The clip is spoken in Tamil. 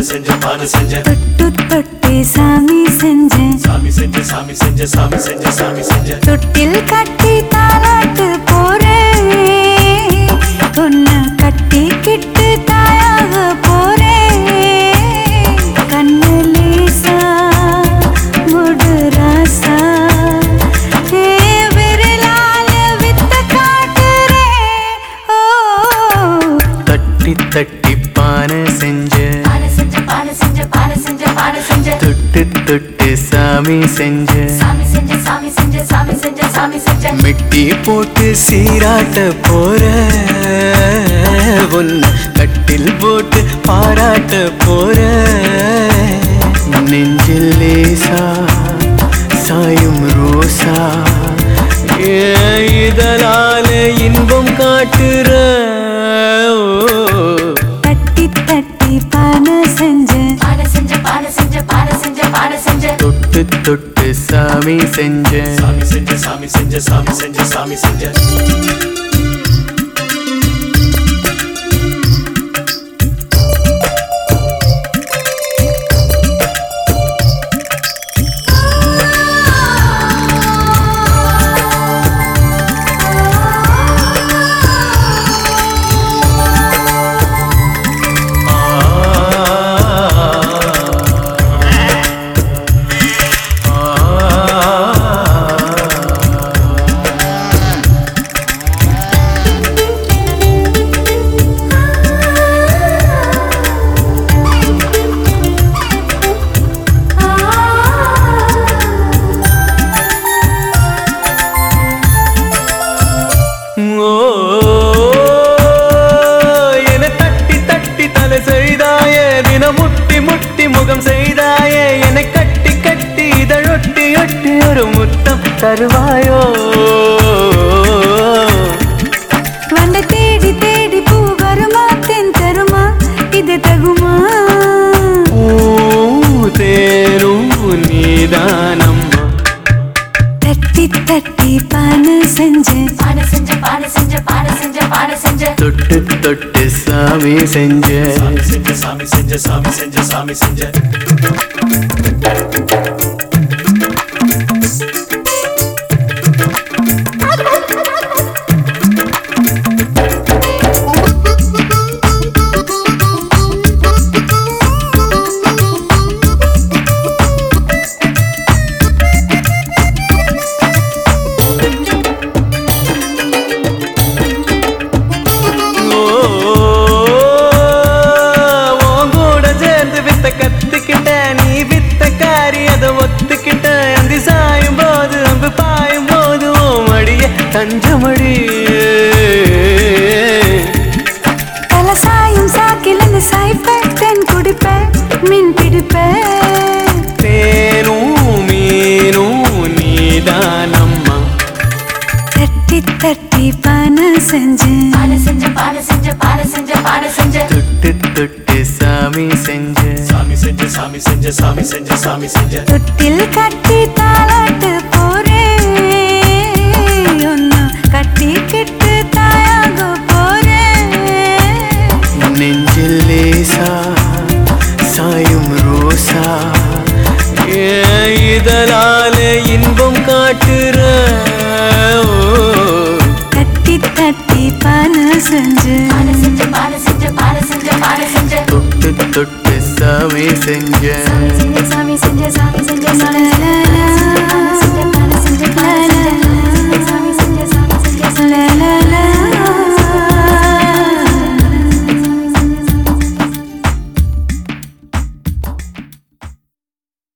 செஞ்ச பானை செஞ்ச தொட்டு தொட்டு சாமி செஞ்சேன் சாமி செஞ்ச சாமி செஞ்ச சாமி செஞ்ச சாமி செஞ்ச தொட்டில் கட்டி தாலாட்டு போறேன் உன்னை கட்டி கிட்டு தாயாக போறேன் கண்ணு லேசா முடு ராசா ஏ விரலால வித்த காட்டுறேன் ஓ தட்டி தட்டி பானை செஞ்ச பானை செஞ்ச பானை செஞ்ச பானை செஞ்ச பானை செஞ்ச தொட்டு தொட்டு சாமி செஞ்ச சாமி செஞ்ச சாமி செஞ்ச சாமி செஞ்ச சாமி செஞ்ச மிட்டி போட்டு சீராட்ட போற உன்னை கட்டில் போட்டு பாராட்ட போற நெஞ்சில் லேசா சாயும் ரோசா ஏ இதழால இன்பம் காட்டுற ஓ. தட்டி தட்டி பானை செஞ்சேன் பானை செஞ்ச பானை செஞ்ச பானை செஞ்ச பானை செஞ்ச தொட்டு தொட்டு சாமி செஞ்ச சாமி செஞ்ச சாமி செஞ்ச சாமி செஞ்ச சாமி செஞ்ச ஓ, என தட்டி தட்டி தலை செய்தாயே தினம் முட்டி முட்டி முகம் செய்தாயே என்னை கட்டி கட்டி இதழொட்டி ஒட்டி ஒரு முத்தம் தருவாயோ வண்ட தேடி தேடி பூ வருமா தென் தருமா இது தகுமா பூ தேரும் நீதானம்மா தட்டி தட்டி பானை செஞ்சேன் பானை செஞ்ச பானை செஞ்ச பானை செஞ்ச பானை செஞ்ச தொட்டு தொட்டு சாமி செஞ்ச சாமி செஞ்ச சாமி செஞ்ச சாமி செஞ்ச சாமி செஞ்ச ஓ, உன் கூட சேர்ந்து வித்த கத்துக்கிட்ட நீ வித்த காரி அதை ஒத்துக்கிட்ட அந்தி சாயும் போது அம்பு பாயும் போது ஓ மடிய தஞ்சமடி தல சாயும் சாக்கில் அந்த சாய்ப்பேன் தென் குடிப்பேன் மின் பிடிப்பேன் தேனும் மீனும் நீதானம்மா தட்டி தட்டி பானை செஞ்சேன் பானை செஞ்ச பானை செஞ்ச பானை செஞ்ச பானை செஞ்ச தொட்டு தொட்டு சாமி செஞ்ச சாமி செஞ்ச சாமி செஞ்ச சாமி செஞ்ச சாமி செஞ்ச தொட்டில் கட்டி தாளாட்டு போறேன் ஒன்னு கட்டி கிட்டு தாயாக போறேன் நெஞ்சில் லேசா சாயும் ரோசா ஏ இதழால இன்பம் காட்டுற ஓ. தட்டி தட்டி பானை செஞ்சு பானை செஞ்ச பானை செஞ்ச பானை செஞ்ச பானை செஞ்ச தொட்டு தொட்டு சாமி செஞ்ச சாமி செஞ்ச சாமி செஞ்ச சாமி